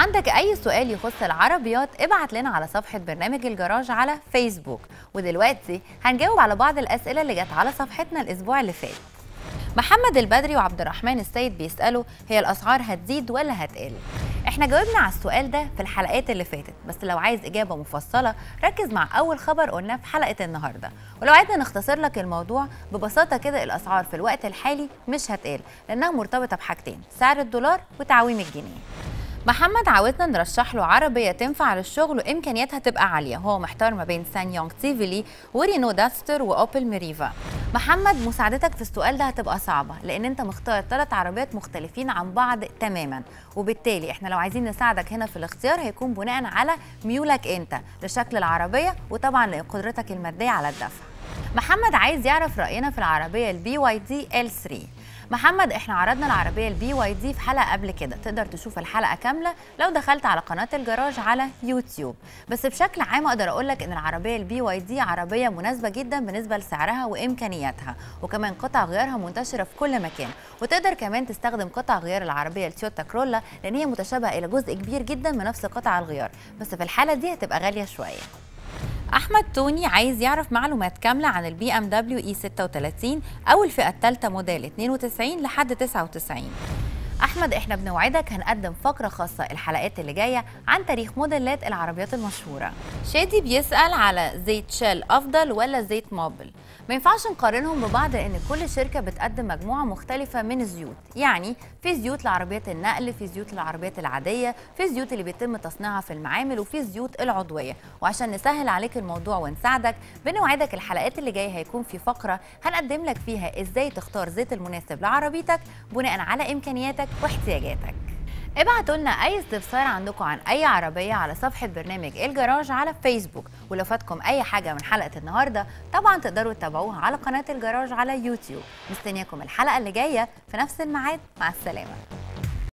عندك اي سؤال يخص العربيات ابعت لنا على صفحه برنامج الجراج على فيسبوك ودلوقتي هنجاوب على بعض الاسئله اللي جت على صفحتنا الاسبوع اللي فات محمد البدري وعبد الرحمن السيد بيسالوا هي الاسعار هتزيد ولا هتقل احنا جاوبنا على السؤال ده في الحلقات اللي فاتت بس لو عايز اجابه مفصله ركز مع اول خبر قلناه في حلقه النهارده ولو عايزنا نختصر لك الموضوع ببساطه كده الاسعار في الوقت الحالي مش هتقل لانها مرتبطه بحاجتين سعر الدولار وتعويم الجنيه محمد عاوزنا نرشح له عربية تنفع للشغل وإمكانياتها تبقى عالية هو محتار ما بين سان يونغ تيفيلي ورينو داستر وأوبل ميريفا محمد مساعدتك في السؤال ده هتبقى صعبة لأن أنت مختار ثلاث عربيات مختلفين عن بعض تماما وبالتالي احنا لو عايزين نساعدك هنا في الاختيار هيكون بناء على ميولك أنت لشكل العربية وطبعا لقدرتك المادية على الدفع محمد عايز يعرف رأينا في العربية البي واي دي ال 3 محمد احنا عرضنا العربيه البي واي دي في حلقه قبل كده تقدر تشوف الحلقه كامله لو دخلت على قناه الجراج على يوتيوب بس بشكل عام اقدر اقول لك ان العربيه البي واي دي عربيه مناسبه جدا بالنسبه لسعرها وامكانياتها وكمان قطع غيارها منتشره في كل مكان وتقدر كمان تستخدم قطع غيار العربيه التويوتا كرولا لان هي متشابهه الى جزء كبير جدا من نفس قطع الغيار بس في الحاله دي هتبقى غاليه شويه احمد توني عايز يعرف معلومات كامله عن البي ام دبليو اي 36 او الفئه الثالثه موديل 92 لحد 99 احمد احنا بنوعدك هنقدم فقره خاصه الحلقات اللي جايه عن تاريخ موديلات العربيات المشهوره شادي بيسال على زيت شيل افضل ولا زيت موبل ما ينفعش نقارنهم ببعض لان كل شركه بتقدم مجموعه مختلفه من الزيوت يعني في زيوت لعربيات النقل في زيوت للعربيات العاديه في زيوت اللي بيتم تصنيعها في المعامل وفي زيوت العضويه وعشان نسهل عليك الموضوع ونساعدك بنوعدك الحلقات اللي جايه هيكون في فقره هنقدم لك فيها ازاي تختار زيت المناسب لعربيتك بناء على امكانياتك واحتياجاتك ابعتوا لنا اي استفسار عندكم عن اي عربيه على صفحه برنامج الجراج على فيسبوك ولو فاتكم اي حاجه من حلقه النهارده طبعا تقدروا تتابعوها على قناه الجراج على يوتيوب مستنياكم الحلقه اللي جايه في نفس الميعاد مع السلامه